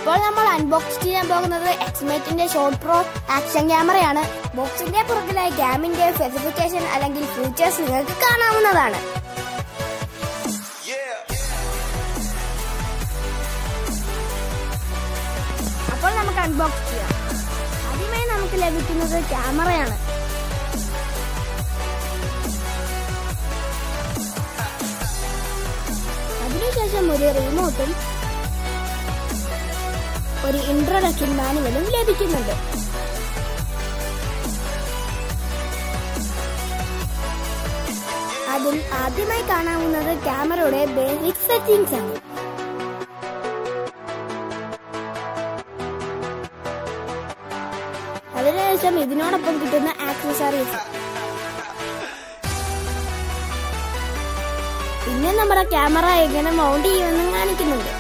അപ്പോൾ നമ്മൾ അൺബോക്സ് ചെയ്യാൻ പോകുന്നത് എക്സ്മേറ്റിന്റെ ഷോർട്ട് പ്രോ ആക്ഷൻ ക്യാമറയാണ് ബോക്സിന്റെ പുറകിലായി ക്യാമിന്റെ സ്പെസിഫിക്കേഷൻ അല്ലെങ്കിൽ ഫീച്ചേഴ്സ് നിങ്ങൾക്ക് കാണാവുന്നതാണ് അപ്പോൾ നമുക്ക് അൺബോക്സ് ചെയ്യാം ആദ്യമായി നമുക്ക് ലഭിക്കുന്നത് ക്യാമറയാണ് അതിനുശേഷം ഒരു റിമോട്ടും ഒരു ഇൻട്രൊഡക്ഷൻ മാനുവലും ലഭിക്കുന്നുണ്ട് അതിൽ ആദ്യമായി കാണാവുന്നത് ക്യാമറയുടെ ബേസിക് സെറ്റിംഗ്സ് ആണ് അതിനുശേഷം ഇതിനോടൊപ്പം കിട്ടുന്ന ആക്സസറീസ് പിന്നെ നമ്മുടെ ക്യാമറ എങ്ങനെ മൗണ്ട് ചെയ്യുമെന്നും കാണിക്കുന്നുണ്ട്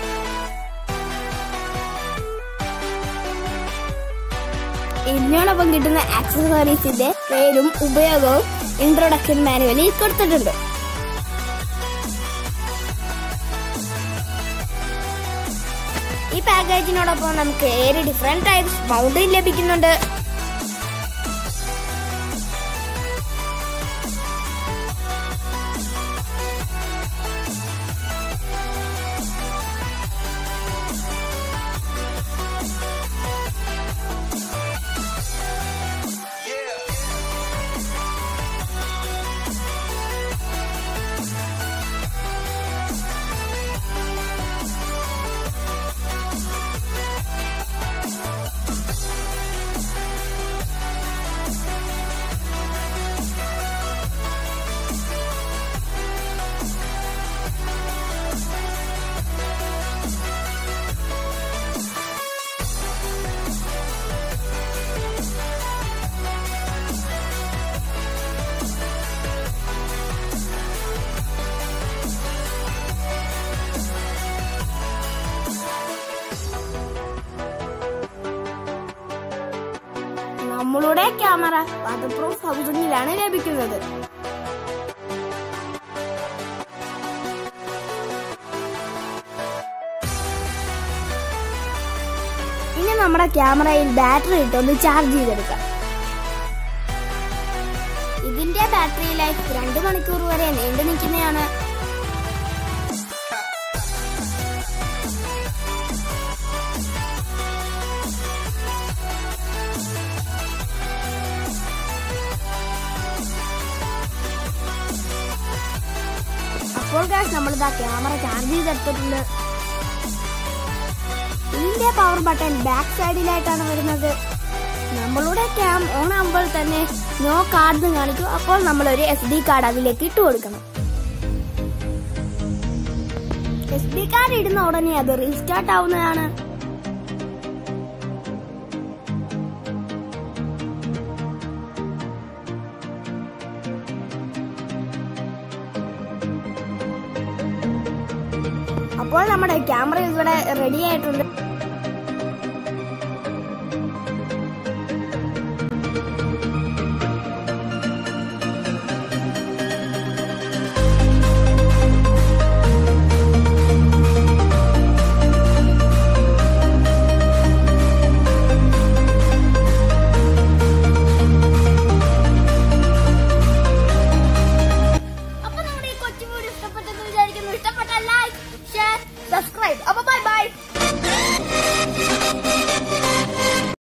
ഇതിനോടൊപ്പം കിട്ടുന്ന ആക്സസറീസിന്റെ പേരും ഉപയോഗവും ഇൻട്രൊഡക്ഷൻ മാനുവലിൽ കൊടുത്തിട്ടുണ്ട് ഈ പാക്കേജിനോടൊപ്പം നമുക്ക് ഏഴ് ഡിഫറെന്റ് ടൈപ്സ് മൗണ്ട് ലഭിക്കുന്നുണ്ട് നമ്മളുടെ ക്യാമറ വാട്ടർ പ്രൂഫ് ഹൗസിംഗിലാണ് ലഭിക്കുന്നത് ഇനി നമ്മുടെ ക്യാമറയിൽ ബാറ്ററി ഇട്ടൊന്ന് ചാർജ് ചെയ്തെടുക്കാം ഇതിന്റെ ബാറ്ററി ലൈഫ് രണ്ട് മണിക്കൂർ വരെ നീണ്ടു നിൽക്കുന്നതാണ് അപ്പോൾ ഗാസ് നമ്മളിതാ ക്യാമറ ചാർജ് ചെയ്തെടുത്തിട്ടുണ്ട് ഇതിന്റെ പവർ ബട്ടൺ ബാക്ക് സൈഡിലായിട്ടാണ് വരുന്നത് നമ്മളുടെ ക്യാം ഓൺ ആകുമ്പോൾ തന്നെ നോ കാർഡ് കാണിക്കും അപ്പോൾ നമ്മൾ ഒരു എസ് ഡി കാർഡ് അതിലേക്ക് ഇട്ട് കൊടുക്കണം എസ് ഡി കാർഡ് ഇടുന്ന ഉടനെ അത് റീസ്റ്റാർട്ട് ആവുന്നതാണ് അപ്പോൾ നമ്മുടെ ക്യാമറ ഇവിടെ റെഡി ആയിട്ടുണ്ട് അപ്പൊ നമ്മുടെ ഈ കൊച്ചു വീഡിയോ ഇഷ്ടപ്പെട്ടെന്ന് വിചാരിക്കുന്നു ഇഷ്ടപ്പെട്ട ലൈക്ക് ഷെയർ സബ്സ്ക്രൈബ് അപ്പൊ